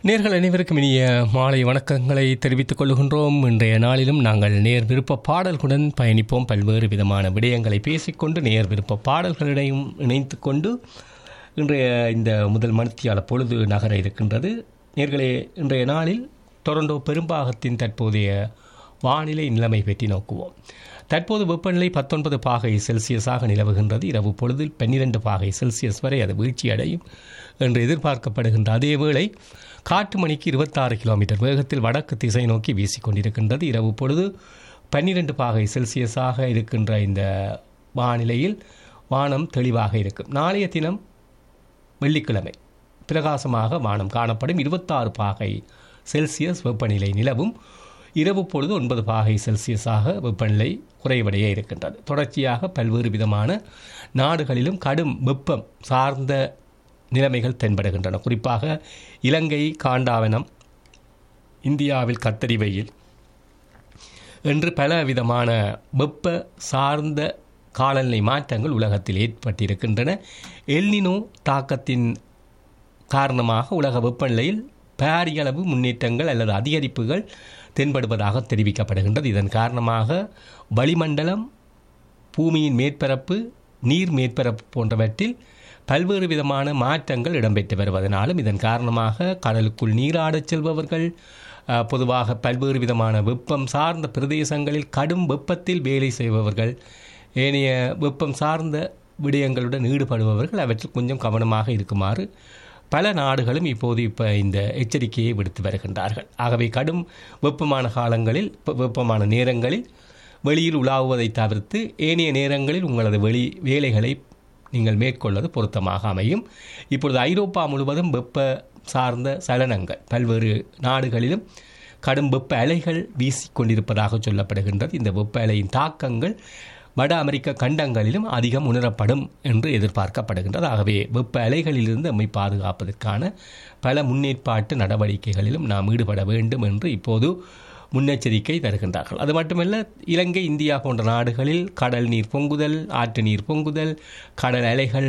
நேர்கள் அனைவருக்கும் இனிய மாலை வணக்கங்களை தெரிவித்துக் கொள்கின்றோம் இன்றைய நாளிலும் நாங்கள் நேர் விருப்ப பாடல்களுடன் பயணிப்போம் பல்வேறு விதமான விடயங்களை பேசிக்கொண்டு நேர் விருப்ப பாடல்களிடையும் இணைத்து கொண்டு இன்றைய இந்த முதல் மணித்தியால பொழுது நகர இருக்கின்றது நேர்களே இன்றைய நாளில் டொரண்டோ பெரும்பாகத்தின் தற்போதைய வானிலை நிலைமை பற்றி நோக்குவோம் தற்போது வெப்பநிலை பத்தொன்பது பாகை செல்சியஸாக நிலவுகின்றது இரவு பொழுதில் பன்னிரண்டு பாகை செல்சியஸ் வரை அது வீழ்ச்சி அடையும் என்று எதிர்பார்க்கப்படுகின்ற அதேவேளை காற்று மணிக்கு இருபத்தாறு கிலோமீட்டர் வேகத்தில் வடக்கு திசை நோக்கி வீசிக்கொண்டிருக்கின்றது இரவு பொழுது பன்னிரண்டு பாகை செல்சியஸாக இருக்கின்ற இந்த வானிலையில் வானம் தெளிவாக இருக்கும் நாளைய தினம் வெள்ளிக்கிழமை பிரகாசமாக வானம் காணப்படும் இருபத்தாறு பாகை செல்சியஸ் வெப்பநிலை நிலவும் இரவு பொழுது ஒன்பது பாகை செல்சியஸாக வெப்பநிலை குறைவடைய இருக்கின்றது தொடர்ச்சியாக பல்வேறு விதமான நாடுகளிலும் கடும் வெப்பம் சார்ந்த நிலைமைகள் தென்படுகின்றன குறிப்பாக இலங்கை காண்டாவனம் இந்தியாவில் கத்தரி வெயில் என்று பல விதமான வெப்ப சார்ந்த காலநிலை மாற்றங்கள் உலகத்தில் ஏற்பட்டிருக்கின்றன எல்னினோ தாக்கத்தின் காரணமாக உலக வெப்பநிலையில் பாரியளவு முன்னேற்றங்கள் அல்லது அதிகரிப்புகள் தென்படுவதாக தெரிவிக்கப்படுகின்றது இதன் காரணமாக வளிமண்டலம் பூமியின் மேற்பரப்பு நீர் மேற்பரப்பு போன்றவற்றில் பல்வேறு விதமான மாற்றங்கள் இடம்பெற்று வருவதனாலும் இதன் காரணமாக கடலுக்குள் நீராடச் செல்பவர்கள் பொதுவாக பல்வேறு விதமான வெப்பம் சார்ந்த பிரதேசங்களில் கடும் வெப்பத்தில் வேலை செய்பவர்கள் ஏனைய வெப்பம் சார்ந்த விடயங்களுடன் ஈடுபடுபவர்கள் அவற்றில் கொஞ்சம் கவனமாக இருக்குமாறு பல நாடுகளும் இப்போது இப்போ இந்த எச்சரிக்கையை விடுத்து வருகின்றார்கள் ஆகவே கடும் வெப்பமான காலங்களில் வெப்பமான நேரங்களில் வெளியில் உலாவுவதை தவிர்த்து ஏனைய நேரங்களில் உங்களது வெளி வேலைகளை நீங்கள் மேற்கொள்வது பொருத்தமாக அமையும் இப்பொழுது ஐரோப்பா முழுவதும் வெப்ப சார்ந்த சலனங்கள் பல்வேறு நாடுகளிலும் கடும் வெப்ப அலைகள் வீசிக்கொண்டிருப்பதாக சொல்லப்படுகின்றது இந்த வெப்ப அலையின் தாக்கங்கள் வட அமெரிக்க கண்டங்களிலும் அதிகம் உணரப்படும் என்று எதிர்பார்க்கப்படுகின்றது ஆகவே வெப்ப அலைகளிலிருந்து நம்மை பாதுகாப்பதற்கான பல முன்னேற்பாட்டு நடவடிக்கைகளிலும் நாம் ஈடுபட வேண்டும் என்று இப்போது முன்னெச்சரிக்கை தருகின்றார்கள் அது மட்டுமல்ல இலங்கை இந்தியா போன்ற நாடுகளில் கடல் நீர் பொங்குதல் ஆற்று நீர் பொங்குதல் கடல் அலைகள்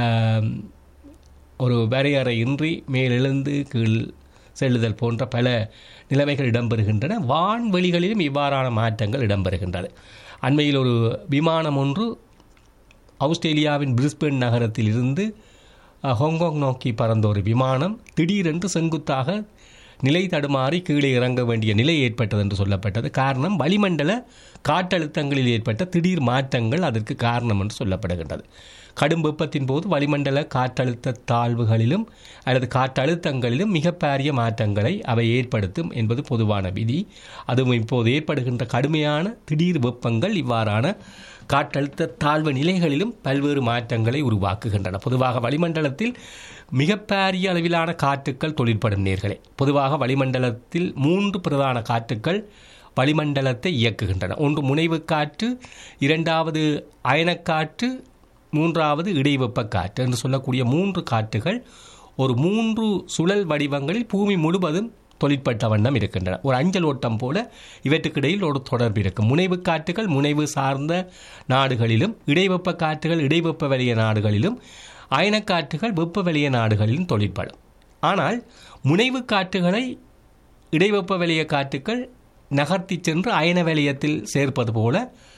ஒரு வரையறையின்றி மேலெழுந்து கீழ் செல்லுதல் போன்ற பல நிலைமைகள் இடம்பெறுகின்றன வான்வெளிகளிலும் இவ்வாறான மாற்றங்கள் இடம்பெறுகின்றது அண்மையில் ஒரு விமானம் ஒன்று ஆஸ்திரேலியாவின் பிரிஸ்பென் நகரத்தில் இருந்து ஹாங்காங் நோக்கி பறந்த ஒரு விமானம் திடீரென்று செங்குத்தாக நிலை தடுமாறி கீழே இறங்க வேண்டிய நிலை ஏற்பட்டது என்று சொல்லப்பட்டது காரணம் வளிமண்டல காற்றழுத்தங்களில் ஏற்பட்ட திடீர் மாற்றங்கள் அதற்கு காரணம் என்று சொல்லப்படுகின்றது கடும் வெப்பத்தின் போது வளிமண்டல காற்றழுத்த தாழ்வுகளிலும் அல்லது காற்றழுத்தங்களிலும் மிக பாரிய மாற்றங்களை அவை ஏற்படுத்தும் என்பது பொதுவான விதி அதுவும் இப்போது ஏற்படுகின்ற கடுமையான திடீர் வெப்பங்கள் இவ்வாறான காற்றழுத்த தாழ்வு நிலைகளிலும் பல்வேறு மாற்றங்களை உருவாக்குகின்றன பொதுவாக வளிமண்டலத்தில் மிக பாரிய அளவிலான காற்றுக்கள் தொழிற்படும் நேர்களே பொதுவாக வளிமண்டலத்தில் மூன்று பிரதான காற்றுக்கள் வளிமண்டலத்தை இயக்குகின்றன ஒன்று முனைவு காற்று இரண்டாவது அயனக்காற்று மூன்றாவது இடைவெப்ப காற்று என்று சொல்லக்கூடிய மூன்று காற்றுகள் ஒரு மூன்று சுழல் வடிவங்களில் பூமி முழுவதும் தொழிற்பட்ட வண்ணம் இருக்கின்றன ஒரு அஞ்சல் ஓட்டம் போல இவற்றுக்கிடையில் ஒரு தொடர்பு இருக்கும் முனைவு காற்றுகள் முனைவு சார்ந்த நாடுகளிலும் இடைவெப்ப காற்றுகள் இடைவெப்ப வலிய நாடுகளிலும் அயனக்காற்றுகள் வெப்ப வலிய நாடுகளிலும் தொழிற்படும் ஆனால் முனைவு காற்றுகளை இடைவெப்ப வலிய காற்றுகள் நகர்த்தி சென்று அயன வலயத்தில் சேர்ப்பது போல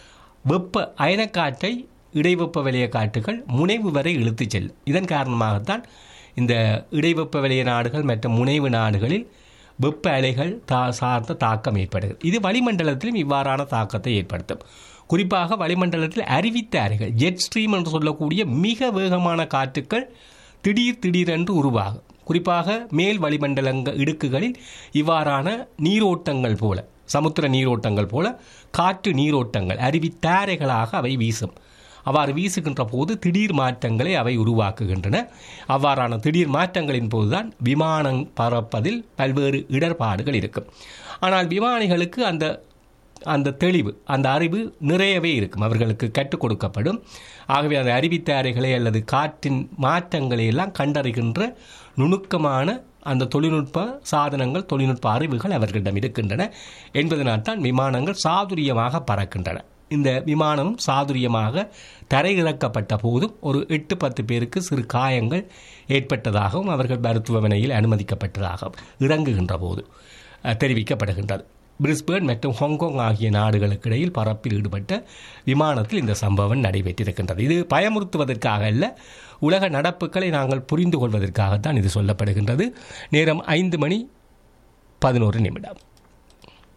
வெப்ப அயனக்காற்றை இடைவெப்ப வலிய காற்றுகள் முனைவு வரை இழுத்துச் செல்லும் இதன் காரணமாகத்தான் இந்த இடைவெப்ப வலிய நாடுகள் மற்றும் முனைவு நாடுகளில் வெப்ப அலைகள் தா சார்ந்த தாக்கம் ஏற்படுகிறது இது வளிமண்டலத்திலும் இவ்வாறான தாக்கத்தை ஏற்படுத்தும் குறிப்பாக வளிமண்டலத்தில் அறிவித்த அறைகள் ஜெட் ஸ்ட்ரீம் என்று சொல்லக்கூடிய மிக வேகமான காற்றுக்கள் திடீர் திடீரென்று உருவாகும் குறிப்பாக மேல் வளிமண்டலங்க இடுக்குகளில் இவ்வாறான நீரோட்டங்கள் போல சமுத்திர நீரோட்டங்கள் போல காற்று நீரோட்டங்கள் அறிவித்தாரைகளாக அவை வீசும் அவ்வாறு வீசுகின்ற போது திடீர் மாற்றங்களை அவை உருவாக்குகின்றன அவ்வாறான திடீர் மாற்றங்களின் போதுதான் விமானம் பறப்பதில் பல்வேறு இடர்பாடுகள் இருக்கும் ஆனால் விமானிகளுக்கு அந்த அந்த தெளிவு அந்த அறிவு நிறையவே இருக்கும் அவர்களுக்கு கற்றுக் கொடுக்கப்படும் ஆகவே அந்த அறிவித்தாரைகளை அல்லது காற்றின் மாற்றங்களை எல்லாம் கண்டறிகின்ற நுணுக்கமான அந்த தொழில்நுட்ப சாதனங்கள் தொழில்நுட்ப அறிவுகள் அவர்களிடம் இருக்கின்றன என்பதனால் தான் விமானங்கள் சாதுரியமாக பறக்கின்றன இந்த விமானம் சாதுரியமாக தரையிறக்கப்பட்ட போதும் ஒரு எட்டு பத்து பேருக்கு சிறு காயங்கள் ஏற்பட்டதாகவும் அவர்கள் மருத்துவமனையில் அனுமதிக்கப்பட்டதாகவும் இறங்குகின்ற போது அஹ், தெரிவிக்கப்படுகின்றது பிரிஸ்பேர்ன் மற்றும் ஹாங்காங் ஆகிய நாடுகளுக்கு இடையில் பறப்பில் ஈடுபட்ட விமானத்தில் இந்த சம்பவம் நடைபெற்றிருக்கின்றது இது பயமுறுத்துவதற்காக அல்ல உலக நடப்புகளை நாங்கள் புரிந்து கொள்வதற்காகத்தான் இது சொல்லப்படுகின்றது நேரம் ஐந்து மணி பதினோரு நிமிடம்